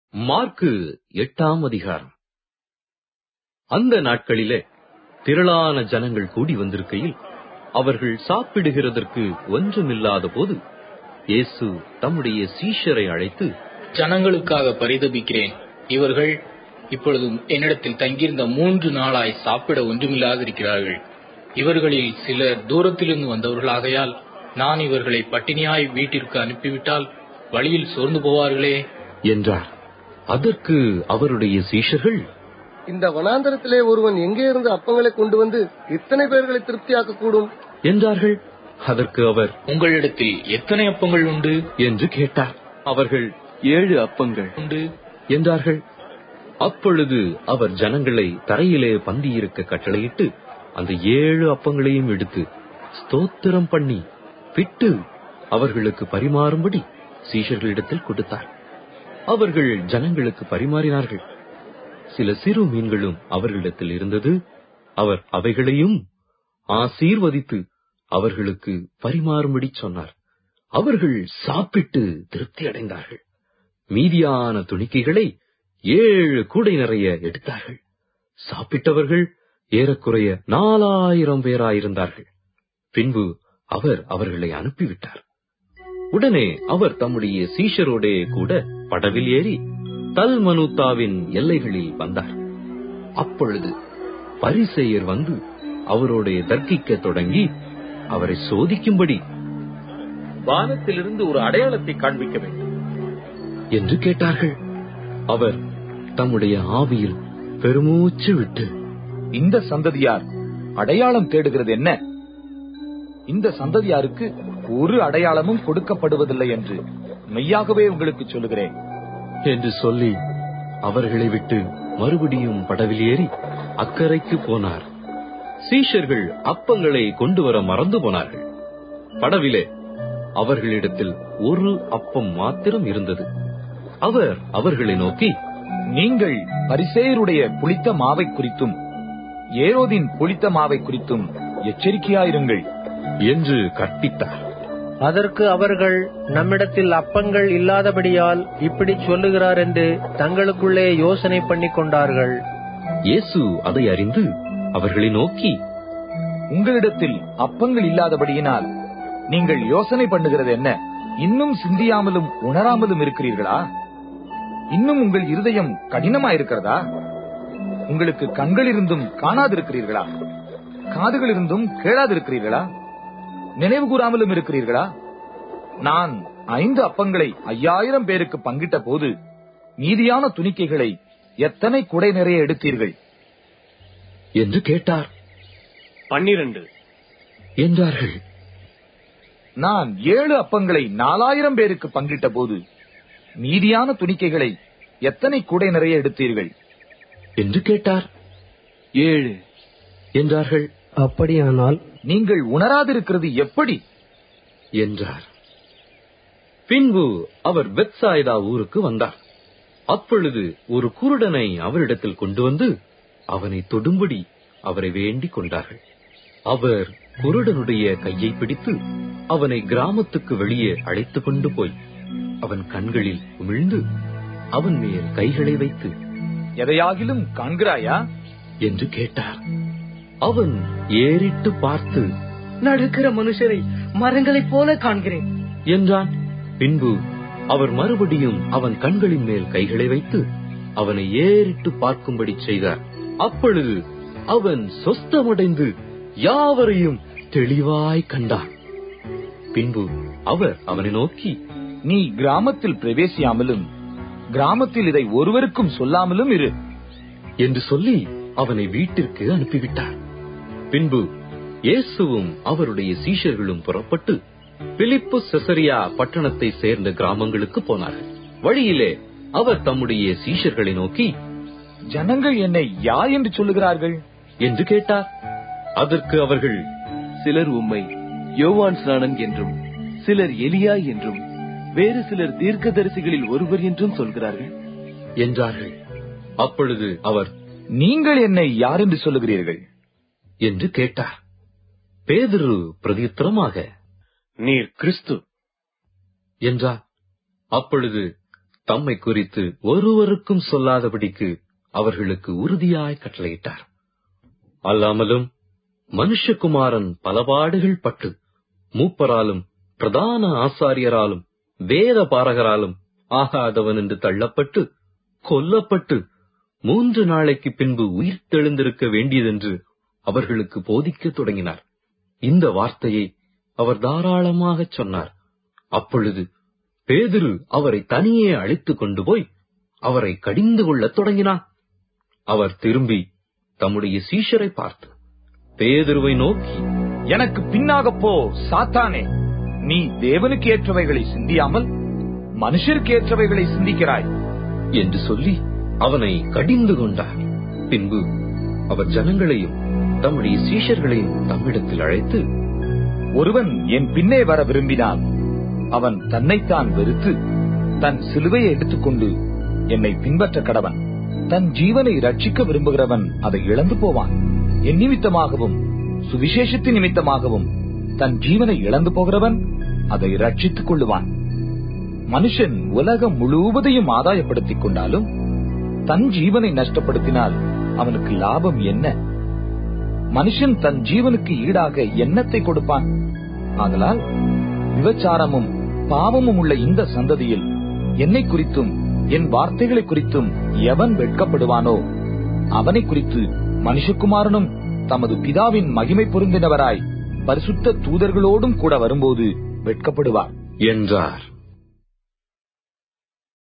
mark எட்டாம் அதிகாரம் அந்த நாட்களிலே திரளான ஜனங்கள் கூடி வந்திருக்கையில் அவர்கள் சாப்பிடுகிறதற்கு ஒன்றுமில்லாத போது இயேசு தம்முடைய சீஷரை அழைத்து ஜனங்களுக்காக பரிதபிக்கிறேன் இவர்கள் இப்பொழுது என்னிடத்தில் தங்கியிருந்த மூன்று நாளாய் சாப்பிட ஒன்றுமில்லாதிருக்கிறார்கள் இவர்களில் சிலர் தூரத்திலிருந்து வந்தவர்களாகையால் நான் இவர்களை பட்டினியாய் வீட்டிற்கு அனுப்பிவிட்டால் வழியில் சோர்ந்து போவார்களே என்றார் அதற்கு அவருடைய சீஷர்கள் இந்த வனாந்தரத்திலே ஒருவன் எங்கே இருந்து அப்பங்களை கொண்டு வந்து இத்தனை பேர்களை திருப்தியாக்க கூடும் என்றார்கள் அதற்கு அவர் உங்களிடத்தில் எத்தனை அப்பங்கள் உண்டு என்று கேட்டார் அவர்கள் ஏழு அப்பங்கள் உண்டு என்றார்கள் அப்பொழுது அவர் ஜனங்களை தரையிலே பந்தியிருக்க கட்டளையிட்டு அந்த ஏழு அப்பங்களையும் எடுத்து ஸ்தோத்திரம் பண்ணி பிட்டு அவர்களுக்கு பரிமாறும்படி சீஷர்களிடத்தில் கொடுத்தார் அவர்கள் ஜனங்களுக்கு பரிமாறினார்கள் சில சிறு மீன்களும் அவர்களிடத்தில் இருந்தது அவர் அவைகளையும் ஆசீர்வதித்து அவர்களுக்கு பரிமாறும்படி சொன்னார் அவர்கள் சாப்பிட்டு திருப்தி அடைந்தார்கள் மீதியான துணிக்கைகளை ஏழு கூடை நிறைய எடுத்தார்கள் சாப்பிட்டவர்கள் ஏறக்குறைய நாலாயிரம் பேராயிருந்தார்கள் பின்பு அவர் அவர்களை அனுப்பிவிட்டார் உடனே அவர் தம்முடைய சீஷரோடே கூட படவில் ஏறி தல்மனுத்தாவின் எல்லைகளில் வந்தார் அப்பொழுது பரிசெயர் வந்து அவரோட தர்க்கிக்க தொடங்கி அவரை சோதிக்கும்படி வானத்திலிருந்து ஒரு அடையாளத்தை காண்பிக்க வேண்டும் என்று கேட்டார்கள் அவர் தம்முடைய ஆவியில் பெருமூச்சு விட்டு இந்த சந்ததியார் அடையாளம் தேடுகிறது என்ன இந்த சந்ததியாருக்கு ஒரு அடையாளமும் கொடுக்கப்படுவதில்லை என்று மெய்யாகவே உங்களுக்கு சொல்லுகிறேன் என்று சொல்லி அவர்களை விட்டு மறுபடியும் படவில் ஏறி அக்கறைக்கு போனார் சீஷர்கள் அப்பங்களை கொண்டு வர மறந்து போனார்கள் படவிலே அவர்களிடத்தில் ஒரு அப்பம் மாத்திரம் இருந்தது அவர் அவர்களை நோக்கி நீங்கள் பரிசேயருடைய புளித்த மாவை குறித்தும் ஏரோதின் புளித்த மாவை குறித்தும் எச்சரிக்கையாயிருங்கள் என்று கற்பித்தார் அதற்கு அவர்கள் நம்மிடத்தில் அப்பங்கள் இல்லாதபடியால் இப்படி சொல்லுகிறார் என்று தங்களுக்குள்ளே யோசனை பண்ணிக் கொண்டார்கள் இயேசு அதை அறிந்து அவர்களை நோக்கி உங்களிடத்தில் அப்பங்கள் இல்லாதபடியினால் நீங்கள் யோசனை பண்ணுகிறது என்ன இன்னும் சிந்தியாமலும் உணராமலும் இருக்கிறீர்களா இன்னும் உங்கள் இருதயம் கடினமாயிருக்கிறதா உங்களுக்கு கண்கள் இருந்தும் காணாதிருக்கிறீர்களா காதுகள் இருந்தும் கேளாதிருக்கிறீர்களா நினைவு கூறாமலும் இருக்கிறீர்களா நான் ஐந்து அப்பங்களை ஐயாயிரம் பேருக்கு பங்கிட்ட போது மீதியான துணிக்கைகளை எத்தனை குடை நிறைய எடுத்தீர்கள் என்று கேட்டார் பன்னிரண்டு என்றார்கள் நான் ஏழு அப்பங்களை நாலாயிரம் பேருக்கு பங்கிட்ட போது மீதியான துணிக்கைகளை எத்தனை கூடை நிறைய எடுத்தீர்கள் என்று கேட்டார் ஏழு என்றார்கள் அப்படியானால் நீங்கள் உணராதிருக்கிறது எப்படி என்றார் பின்பு அவர் பெத்சாய்தா ஊருக்கு வந்தார் அப்பொழுது ஒரு குருடனை அவரிடத்தில் கொண்டு வந்து அவனை தொடும்படி அவரை வேண்டிக் கொண்டார்கள் அவர் குருடனுடைய கையை பிடித்து அவனை கிராமத்துக்கு வெளியே அழைத்துக் கொண்டு போய் அவன் கண்களில் உமிழ்ந்து அவன் மேல் கைகளை வைத்து எதையாகிலும் காண்கிறாயா என்று கேட்டார் அவன் ஏறிட்டு பார்த்து நடக்கிற மனுஷரை மரங்களைப் போல காண்கிறேன் என்றான் பின்பு அவர் மறுபடியும் அவன் கண்களின் மேல் கைகளை வைத்து அவனை ஏறிட்டு பார்க்கும்படி செய்தார் அப்பொழுது அவன் சொஸ்தமடைந்து யாவரையும் தெளிவாய் கண்டான் பின்பு அவர் அவனை நோக்கி நீ கிராமத்தில் பிரவேசியாமலும் கிராமத்தில் இதை ஒருவருக்கும் சொல்லாமலும் இரு என்று சொல்லி அவனை வீட்டிற்கு அனுப்பிவிட்டார் பின்பு இயேசுவும் அவருடைய சீஷர்களும் புறப்பட்டு பிலிப்பு செசரியா பட்டணத்தை சேர்ந்த கிராமங்களுக்கு போனார்கள் வழியிலே அவர் தம்முடைய சீஷர்களை நோக்கி ஜனங்கள் என்னை யார் என்று சொல்லுகிறார்கள் என்று கேட்டார் அதற்கு அவர்கள் சிலர் உம்மை யோவான் ஸ்நானன் என்றும் சிலர் எலியா என்றும் வேறு சிலர் தீர்க்கதரிசிகளில் ஒருவர் என்றும் சொல்கிறார்கள் என்றார்கள் அப்பொழுது அவர் நீங்கள் என்னை யார் என்று சொல்லுகிறீர்கள் என்று கேட்டார் பேதுரு பிரதியுத்தரமாக நீர் கிறிஸ்து என்றார் அப்பொழுது தம்மை குறித்து ஒருவருக்கும் சொல்லாதபடிக்கு அவர்களுக்கு உறுதியாய் கட்டளையிட்டார் அல்லாமலும் மனுஷகுமாரன் பலபாடுகள் பட்டு மூப்பராலும் பிரதான ஆசாரியராலும் வேத பாரகராலும் ஆகாதவன் என்று தள்ளப்பட்டு கொல்லப்பட்டு மூன்று நாளைக்கு பின்பு உயிர் தெழுந்திருக்க வேண்டியதென்று அவர்களுக்கு போதிக்கத் தொடங்கினார் இந்த வார்த்தையை அவர் தாராளமாகச் சொன்னார் அப்பொழுது பேதுரு அவரை தனியே அழைத்துக் கொண்டு போய் அவரை கடிந்து கொள்ளத் தொடங்கினார் அவர் திரும்பி தம்முடைய சீஷரை பார்த்து பேதுருவை நோக்கி எனக்கு பின்னாக போ சாத்தானே நீ தேவனுக்கு ஏற்றவைகளை சிந்தியாமல் மனுஷருக்கு ஏற்றவைகளை சிந்திக்கிறாய் என்று சொல்லி அவனை கடிந்து கொண்டார் பின்பு அவர் ஜனங்களையும் தம்முடைய சீஷர்களையும் தம்மிடத்தில் அழைத்து ஒருவன் என் பின்னே வர விரும்பினால் அவன் தன்னைத்தான் வெறுத்து தன் சிலுவையை எடுத்துக்கொண்டு என்னை பின்பற்ற கடவன் தன் ஜீவனை ரட்சிக்க விரும்புகிறவன் அதை இழந்து போவான் என் நிமித்தமாகவும் சுவிசேஷத்தின் நிமித்தமாகவும் தன் ஜீவனை இழந்து போகிறவன் அதை ரட்சித்துக் கொள்ளுவான் மனுஷன் உலகம் முழுவதையும் ஆதாயப்படுத்திக் கொண்டாலும் தன் ஜீவனை நஷ்டப்படுத்தினால் அவனுக்கு லாபம் என்ன மனுஷன் தன் ஜீவனுக்கு ஈடாக எண்ணத்தை கொடுப்பான் ஆதலால் விபச்சாரமும் பாவமும் உள்ள இந்த சந்ததியில் என்னை குறித்தும் என் வார்த்தைகளை குறித்தும் எவன் வெட்கப்படுவானோ அவனை குறித்து மனுஷகுமாரனும் தமது பிதாவின் மகிமை பொருந்தினவராய் பரிசுத்த தூதர்களோடும் கூட வரும்போது வெட்கப்படுவார் என்றார்